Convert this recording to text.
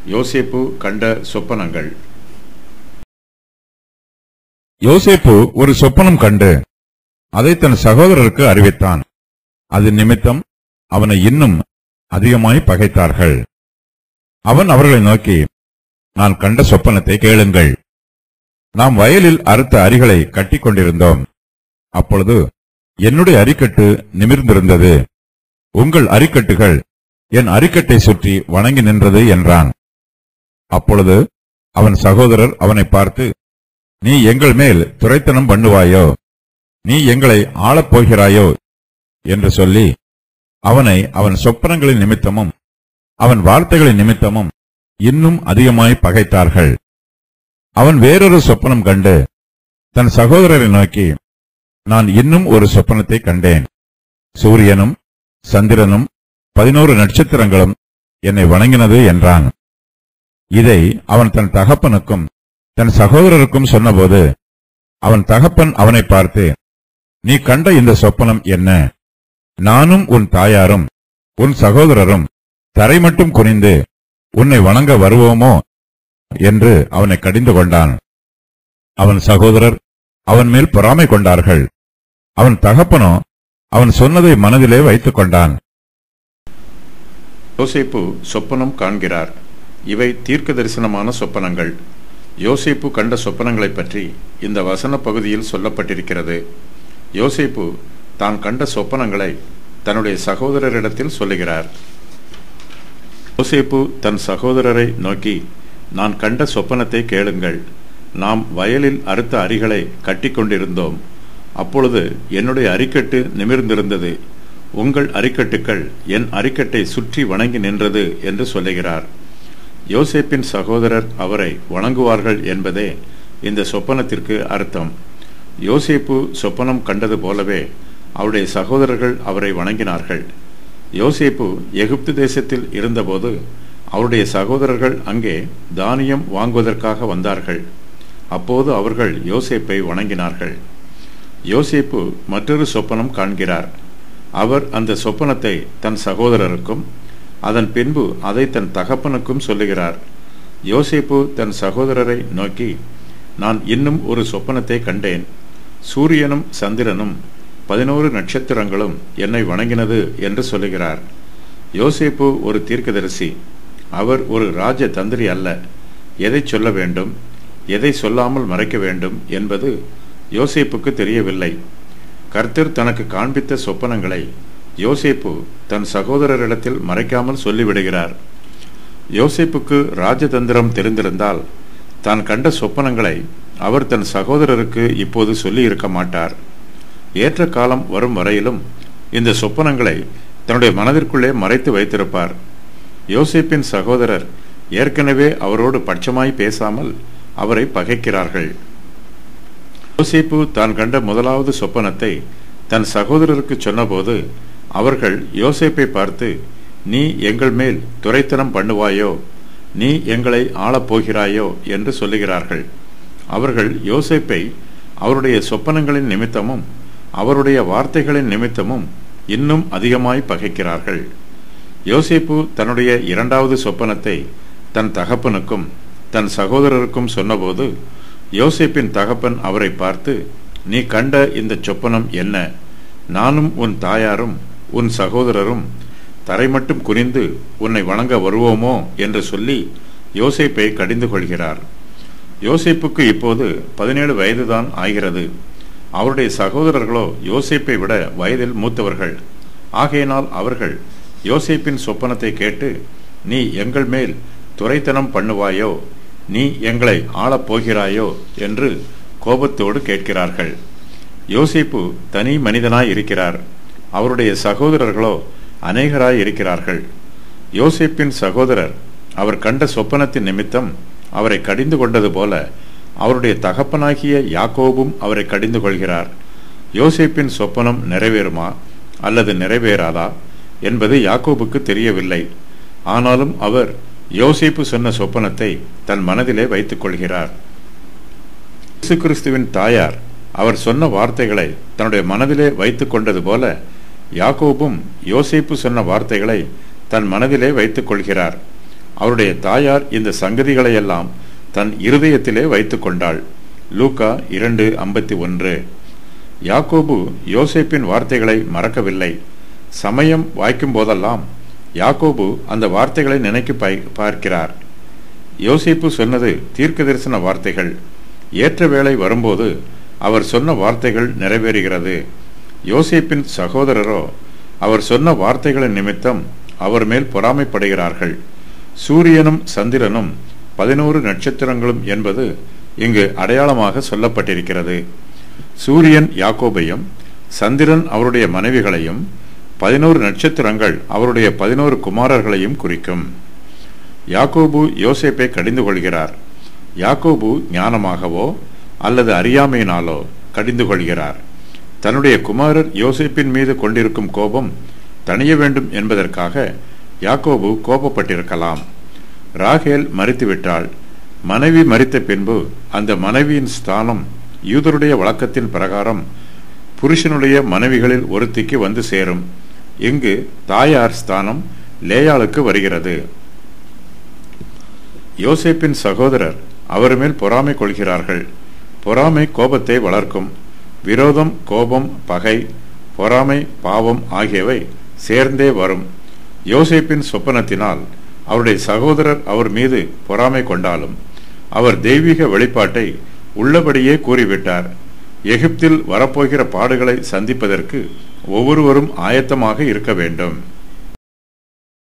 யோசேப்பு கண்ட சொப்பனங்கள் யோசேப்பு ஒரு சொப்பனம் கண்டு அதை தன் சகோதரருக்கு அறிவித்தான் அது நிமித்தம் அவனை இன்னும் அதிகமாய் பகைத்தார்கள் அவன் அவர்களை நோக்கி நான் கண்ட சொப்பனத்தை கேளுங்கள் நாம் வயலில் அறுத்த அரிகளை கட்டிக் கொண்டிருந்தோம் அப்பொழுது என்னுடைய அரிக்கட்டு நிமிர்ந்திருந்தது உங்கள் அரிக்கட்டுகள் என் அரிக்கட்டை சுற்றி வணங்கி நின்றது என்றான் அப்பொழுது அவன் சகோதரர் அவனை பார்த்து நீ எங்கள் மேல் துரைத்தனம் பண்ணுவாயோ நீ எங்களை ஆளப் போகிறாயோ என்று சொல்லி அவனை அவன் சொப்பனங்களின் நிமித்தமும் அவன் வார்த்தைகளின் நிமித்தமும் இன்னும் அதிகமாய் பகைத்தார்கள் அவன் வேறொரு சொப்பனம் கண்டு தன் சகோதரரை நோக்கி நான் இன்னும் ஒரு சொப்பனத்தை கண்டேன் சூரியனும் சந்திரனும் பதினோரு நட்சத்திரங்களும் என்னை வணங்கினது என்றான் இதை அவன் தன் தகப்பனுக்கும் தன் சகோதரருக்கும் சொன்னபோது அவன் தகப்பன் அவனை பார்த்து நீ கண்ட இந்த சொப்பனம் என்ன நானும் உன் தாயாரும் உன் சகோதரரும் தரை மட்டும் குனிந்து உன்னை வணங்க வருவோமோ என்று அவனை கடிந்து கொண்டான் அவன் சகோதரர் அவன் மேல் பொறாமை கொண்டார்கள் அவன் தகப்பனோ அவன் சொன்னதை மனதிலே வைத்துக் கொண்டான் யோசேப்பு சொப்பனம் காண்கிறார் இவை தீர்க்க தரிசனமான சொப்பனங்கள் யோசேப்பு கண்ட சொப்பனங்களைப் பற்றி இந்த வசன பகுதியில் சொல்லப்பட்டிருக்கிறது யோசேப்பு தான் கண்ட சொப்பனங்களை தன்னுடைய சகோதரரிடத்தில் சொல்லுகிறார் யோசேப்பு தன் சகோதரரை நோக்கி நான் கண்ட சொப்பனத்தை கேளுங்கள் நாம் வயலில் அறுத்த அரிகளை கட்டிக்கொண்டிருந்தோம் அப்பொழுது என்னுடைய அரிக்கட்டு நிமிர்ந்திருந்தது உங்கள் அரிக்கட்டுக்கள் என் அரிக்கட்டை சுற்றி வணங்கி நின்றது என்று சொல்லுகிறார் யோசேப்பின் சகோதரர் அவரை வணங்குவார்கள் என்பதே இந்த சொப்பனத்திற்கு அர்த்தம் யோசேப்பு சொப்பனம் கண்டது போலவே அவருடைய சகோதரர்கள் அவரை வணங்கினார்கள் யோசேப்பு எகிப்து தேசத்தில் இருந்தபோது அவருடைய சகோதரர்கள் அங்கே தானியம் வாங்குவதற்காக வந்தார்கள் அப்போது அவர்கள் யோசேப்பை வணங்கினார்கள் யோசேப்பு மற்றொரு சொப்பனம் காண்கிறார் அவர் அந்த சொப்பனத்தை தன் சகோதரருக்கும் அதன் பின்பு அதை தன் தகப்பனுக்கும் சொல்லுகிறார் யோசேப்பு தன் சகோதரரை நோக்கி நான் இன்னும் ஒரு சொப்பனத்தை கண்டேன் சூரியனும் சந்திரனும் பதினோரு நட்சத்திரங்களும் என்னை வணங்கினது என்று சொல்லுகிறார் யோசேப்பு ஒரு தீர்க்கதரிசி அவர் ஒரு ராஜ தந்திரி அல்ல எதை சொல்ல வேண்டும் எதை சொல்லாமல் மறைக்க வேண்டும் என்பது யோசேப்புக்கு தெரியவில்லை கர்த்தர் தனக்கு காண்பித்த சொப்பனங்களை யோசேப்பு தன் சகோதரரிடத்தில் மறைக்காமல் சொல்லிவிடுகிறார் யோசேப்புக்கு ராஜதந்திரம் தெரிந்திருந்தால் தான் கண்ட சொப்பனங்களை அவர் தன் சகோதரருக்கு இப்போது சொல்லி இருக்க மாட்டார் ஏற்ற காலம் வரும் வரையிலும் இந்த சொப்பனங்களை தன்னுடைய மனதிற்குள்ளே மறைத்து வைத்திருப்பார் யோசேப்பின் சகோதரர் ஏற்கனவே அவரோடு பட்சமாய் பேசாமல் அவரை பகைக்கிறார்கள் யோசேப்பு தான் கண்ட முதலாவது சொப்பனத்தை தன் சகோதரருக்கு சொன்னபோது அவர்கள் யோசேப்பை பார்த்து நீ எங்கள் மேல் துரைத்தனம் பண்ணுவாயோ நீ எங்களை ஆளப் போகிறாயோ என்று சொல்லுகிறார்கள் அவர்கள் யோசேப்பை அவருடைய சொப்பனங்களின் நிமித்தமும் அவருடைய வார்த்தைகளின் நிமித்தமும் இன்னும் அதிகமாய் பகைக்கிறார்கள் யோசேப்பு தன்னுடைய இரண்டாவது சொப்பனத்தை தன் தகப்பனுக்கும் தன் சகோதரருக்கும் சொன்னபோது யோசேப்பின் தகப்பன் அவரை பார்த்து நீ கண்ட இந்த சொப்பனம் என்ன நானும் உன் தாயாரும் உன் சகோதரரும் தரை மட்டும் குனிந்து உன்னை வணங்க வருவோமோ என்று சொல்லி யோசேப்பை கடிந்து கொள்கிறார் யோசேப்புக்கு இப்போது பதினேழு வயதுதான் ஆகிறது அவருடைய சகோதரர்களோ யோசேப்பை விட வயதில் மூத்தவர்கள் ஆகையினால் அவர்கள் யோசேப்பின் சொப்பனத்தை கேட்டு நீ எங்கள் மேல் துரைத்தனம் பண்ணுவாயோ நீ எங்களை ஆளப் போகிறாயோ என்று கோபத்தோடு கேட்கிறார்கள் யோசேப்பு தனி மனிதனாய் இருக்கிறார் அவருடைய சகோதரர்களோ அநேகராய் இருக்கிறார்கள் யோசேப்பின் சகோதரர் அவர் கண்ட சொப்பனத்தின் நிமித்தம் அவரை கடிந்து கொண்டது போல அவருடைய தகப்பனாகிய யாக்கோபும் அவரை கடிந்து கொள்கிறார் யோசேப்பின் சொப்பனம் நிறைவேறுமா அல்லது நிறைவேறாதா என்பது யாக்கோபுக்கு தெரியவில்லை ஆனாலும் அவர் யோசேப்பு சொன்ன சொப்பனத்தை தன் மனதிலே வைத்துக் கொள்கிறார் இயேசு கிறிஸ்துவின் தாயார் அவர் சொன்ன வார்த்தைகளை தன்னுடைய மனதிலே வைத்துக் கொண்டது போல யாக்கோபும் யோசேப்பு சொன்ன வார்த்தைகளை தன் மனதிலே வைத்துக் கொள்கிறார் அவருடைய தாயார் இந்த சங்கதிகளையெல்லாம் தன் இருதயத்திலே வைத்துக் கொண்டாள் லூக்கா இரண்டு ஐம்பத்தி ஒன்று யாக்கோபு யோசேப்பின் வார்த்தைகளை மறக்கவில்லை சமயம் வாய்க்கும் போதெல்லாம் யாக்கோபு அந்த வார்த்தைகளை நினைக்க பார்க்கிறார் யோசேப்பு சொன்னது தீர்க்க தரிசன வார்த்தைகள் ஏற்ற வேளை வரும்போது அவர் சொன்ன வார்த்தைகள் நிறைவேறுகிறது யோசேப்பின் சகோதரரோ அவர் சொன்ன வார்த்தைகளின் நிமித்தம் அவர் மேல் பொறாமைப்படுகிறார்கள் சூரியனும் சந்திரனும் பதினோரு நட்சத்திரங்களும் என்பது இங்கு அடையாளமாக சொல்லப்பட்டிருக்கிறது சூரியன் யாக்கோபையும் சந்திரன் அவருடைய மனைவிகளையும் பதினோரு நட்சத்திரங்கள் அவருடைய பதினோரு குமாரர்களையும் குறிக்கும் யாக்கோபு யோசேப்பை கடிந்து கொள்கிறார் யாக்கோபு ஞானமாகவோ அல்லது அறியாமையினாலோ கடிந்து கொள்கிறார் தன்னுடைய குமாரர் யோசேப்பின் மீது கொண்டிருக்கும் கோபம் தணிய வேண்டும் என்பதற்காக யாக்கோபு கோபப்பட்டிருக்கலாம் ராகேல் மறித்துவிட்டாள் மனைவி மறித்த பின்பு அந்த மனைவியின் ஸ்தானம் யூதருடைய வழக்கத்தின் பிரகாரம் புருஷனுடைய மனைவிகளில் ஒருத்திக்கு வந்து சேரும் இங்கு தாயார் ஸ்தானம் லேயாளுக்கு வருகிறது யோசேப்பின் சகோதரர் அவர் மேல் பொறாமை கொள்கிறார்கள் பொறாமை கோபத்தை வளர்க்கும் விரோதம் கோபம் பகை பொறாமை பாவம் ஆகியவை சேர்ந்தே வரும் யோசேப்பின் சொப்பனத்தினால் அவருடைய சகோதரர் அவர் மீது பொறாமை கொண்டாலும் அவர் தெய்வீக வெளிப்பாட்டை உள்ளபடியே கூறிவிட்டார் எகிப்தில் வரப்போகிற பாடுகளை சந்திப்பதற்கு ஒவ்வொருவரும் ஆயத்தமாக இருக்க வேண்டும்